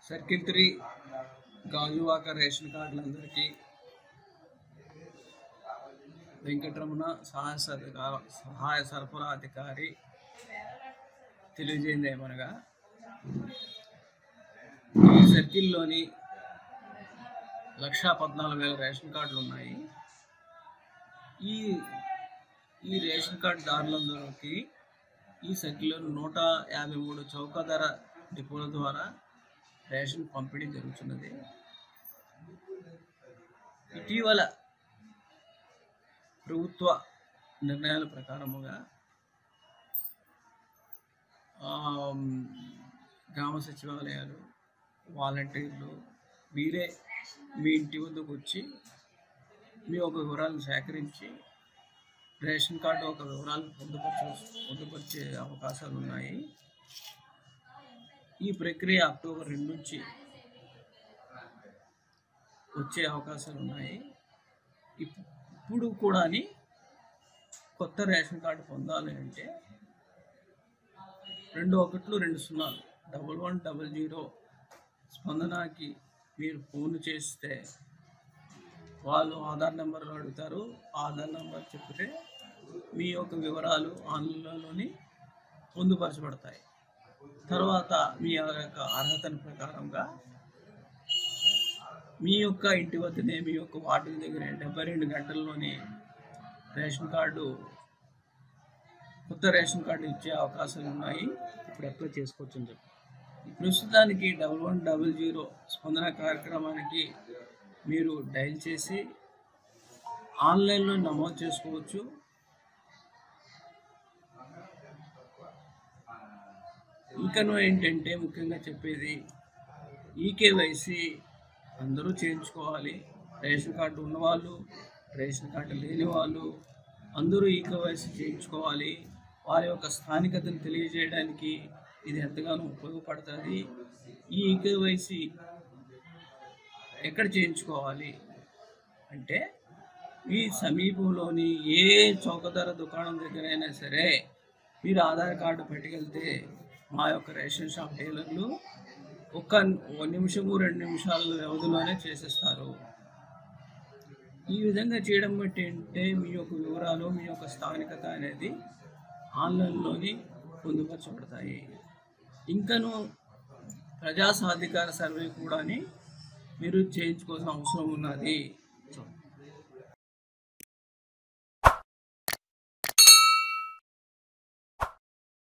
circle three Gajuwaka ration కార్డులందరికీ వెంకటరమణ సహాయ సహ- సహాయ సరఫరా అధికారి తెలియజేయండి ఏమనగా ఈ సర్కిల్లోని లక్షా పద్నాలుగు వేల రేషన్ కార్డులు ఉన్నాయి ఈ ఈ రేషన్ కార్డు దారులందరికీ ఈ సర్కిల్లో నూట యాభై మూడు చౌకధర డిపోల ద్వారా రేషన్ పంపిణీ జరుగుతున్నది ఇటీవల ప్రభుత్వ నిర్ణయాల ప్రకారముగా ఆమ్, గ్రామ సచివాలయాలు వాలంటీర్లు మీరే మీ ఇంటి వద్దకు వచ్చి మీ ఒక వివరాలను సేకరించి రేషన్ కార్డు ఒక వివరాలు పొందుపరచ పొందుపరిచే అవకాశాలు ఉన్నాయి ఈ ప్రక్రియ అక్టోబర్ రెండు నుంచి వచ్చే అవకాశాలు ఉన్నాయి ఇప్- ఇప్పుడు కూడా కొత్త రేషన్ కార్డు పొందాలి అంటే రెండు ఒకట్లు రెండు సున్నాలు డబల్ వన్ డబల్ జీరో స్పందనకి మీరు ఫోన్ చేస్తే వాళ్ళు ఆధార్ నెంబర్ అడుగుతారు ఆధార్ నెంబర్ చెప్తే మీ యొక్క వివరాలు ఆన్లైన్లోని పొందుపరచబడతాయి తర్వాత మీ యొక్క అర్హతల ప్రకారంగా మీ యొక్క ఇంటి వద్దనే మీ యొక్క వార్డుల దగ్గర డెబ్బై రెండు గంటల్లోనే రేషన్ కార్డు కొత్త రేషన్ కార్డు ఇచ్చే అవకాశాలు ఉన్నాయి ఇప్పుడు అప్లై చేసుకోవచ్చు అని చెప్పి ప్రస్తుతానికి డబల్ వన్ డబల్ జీరో స్పందన కార్యక్రమానికి మీరు డైల్ చేసి ఆన్లైన్లో నమోదు చేసుకోవచ్చు ఇంకనూ ఏంటంటే ముఖ్యంగా చెప్పేది ఈకేవైసీ అందరూ చేయించుకోవాలి రేషన్ కార్డు ఉన్నవాళ్ళు రేషన్ కార్డు లేని వాళ్ళు అందరూ ఈకేవైసీ చేయించుకోవాలి వారి యొక్క స్థానికతను తెలియజేయడానికి ఇది ఎంతగానో ఉపయోగపడుతుంది ఈ ఈకేవైసీ ఎక్కడ చేయించుకోవాలి అంటే మీ సమీపంలోని ఏ చౌకధర దుకాణం దగ్గరైనా సరే మీరు ఆధార్ కార్డు పట్టుకెళ్తే మా యొక్క రేషన్ షాప్ డీలర్లు ఒక్క ఒక నిమిషము రెండు నిమిషాల వ్యవధిలోనే చేసేస్తారు ఈ విధంగా చేయడం బట్టి ఏంటంటే మీ యొక్క వివరాలు మీ యొక్క స్థానికత అనేది ఆన్లైన్లోని పొందుపరచబడతాయి ఇంకను ప్రజా సాధికార సర్వే కూడా మీరు చేయించుకోవాల్సిన అవసరం ఉన్నది